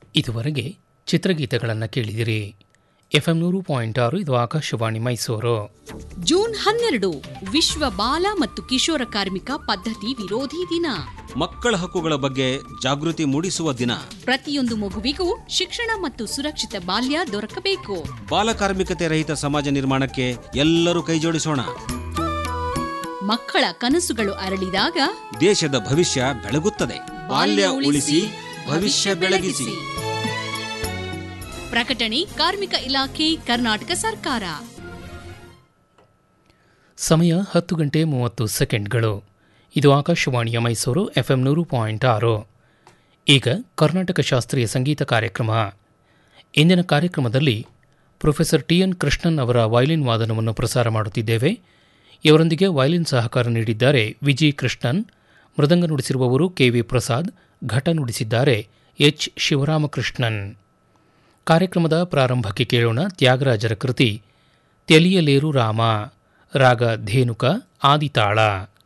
ಇದುವರೆಗೆ ಚಿತ್ರಗೀತೆಗಳನ್ನು ಕೇಳಿದಿರಿ ಎಫ್ಎಂ ನೂರು ಪಾಯಿಂಟ್ ಆರು ಇದು ಆಕಾಶವಾಣಿ ಮೈಸೂರು ಜೂನ್ ಹನ್ನೆರಡು ವಿಶ್ವ ಬಾಲ ಮತ್ತು ಕಿಶೋರ ಕಾರ್ಮಿಕ ಪದ್ಧತಿ ವಿರೋಧಿ ದಿನ ಮಕ್ಕಳ ಹಕ್ಕುಗಳ ಬಗ್ಗೆ ಜಾಗೃತಿ ಮೂಡಿಸುವ ದಿನ ಪ್ರತಿಯೊಂದು ಮಗುವಿಗೂ ಶಿಕ್ಷಣ ಮತ್ತು ಸುರಕ್ಷಿತ ಬಾಲ್ಯ ದೊರಕಬೇಕು ಬಾಲಕಾರ್ಮಿಕತೆ ರಹಿತ ಸಮಾಜ ನಿರ್ಮಾಣಕ್ಕೆ ಎಲ್ಲರೂ ಕೈಜೋಡಿಸೋಣ ಮಕ್ಕಳ ಕನಸುಗಳು ಅರಳಿದಾಗ ದೇಶದ ಭವಿಷ್ಯ ಬೆಳಗುತ್ತದೆ ಬಾಲ್ಯ ಉಳಿಸಿ ಭವಿಷ್ಯ ಬೆಳಗಿಸಿ ಪ್ರಕಟಣೆ ಕಾರ್ಮಿಕ ಇಲಾಖೆ ಕರ್ನಾಟಕ ಸರ್ಕಾರ ಸಮಯ ಹತ್ತು ಗಂಟೆ ಮೂವತ್ತು ಸೆಕೆಂಡ್ಗಳು ಇದು ಆಕಾಶವಾಣಿಯ ಮೈಸೂರು ಎಫ್ಎಂ ನೂರು ಪಾಯಿಂಟ್ ಆರು ಈಗ ಕರ್ನಾಟಕ ಶಾಸ್ತ್ರೀಯ ಸಂಗೀತ ಕಾರ್ಯಕ್ರಮ ಇಂದಿನ ಕಾರ್ಯಕ್ರಮದಲ್ಲಿ ಪ್ರೊಫೆಸರ್ ಟಿ ಎನ್ ಕೃಷ್ಣನ್ ಅವರ ವಯಲಿನ್ ವಾದನವನ್ನು ಪ್ರಸಾರ ಮಾಡುತ್ತಿದ್ದೇವೆ ಇವರೊಂದಿಗೆ ವಯಲಿನ್ ಸಹಕಾರ ನೀಡಿದ್ದಾರೆ ವಿಜಿ ಕೃಷ್ಣನ್ ಮೃದಂಗ ನುಡಿಸಿರುವವರು ಕೆ ವಿ ಪ್ರಸಾದ್ ಘಟ ನುಡಿಸಿದ್ದಾರೆ ಎಚ್ ಶಿವರಾಮಕೃಷ್ಣನ್ ಕಾರ್ಯಕ್ರಮದ ಪ್ರಾರಂಭಕ್ಕೆ ಕೇಳೋಣ ತ್ಯಾಗರಾಜರ ಕೃತಿ ತೆಲಿಯಲೇರು ರಾಮ ರಾಗ ಧೇನುಕ ಆದಿತಾಳ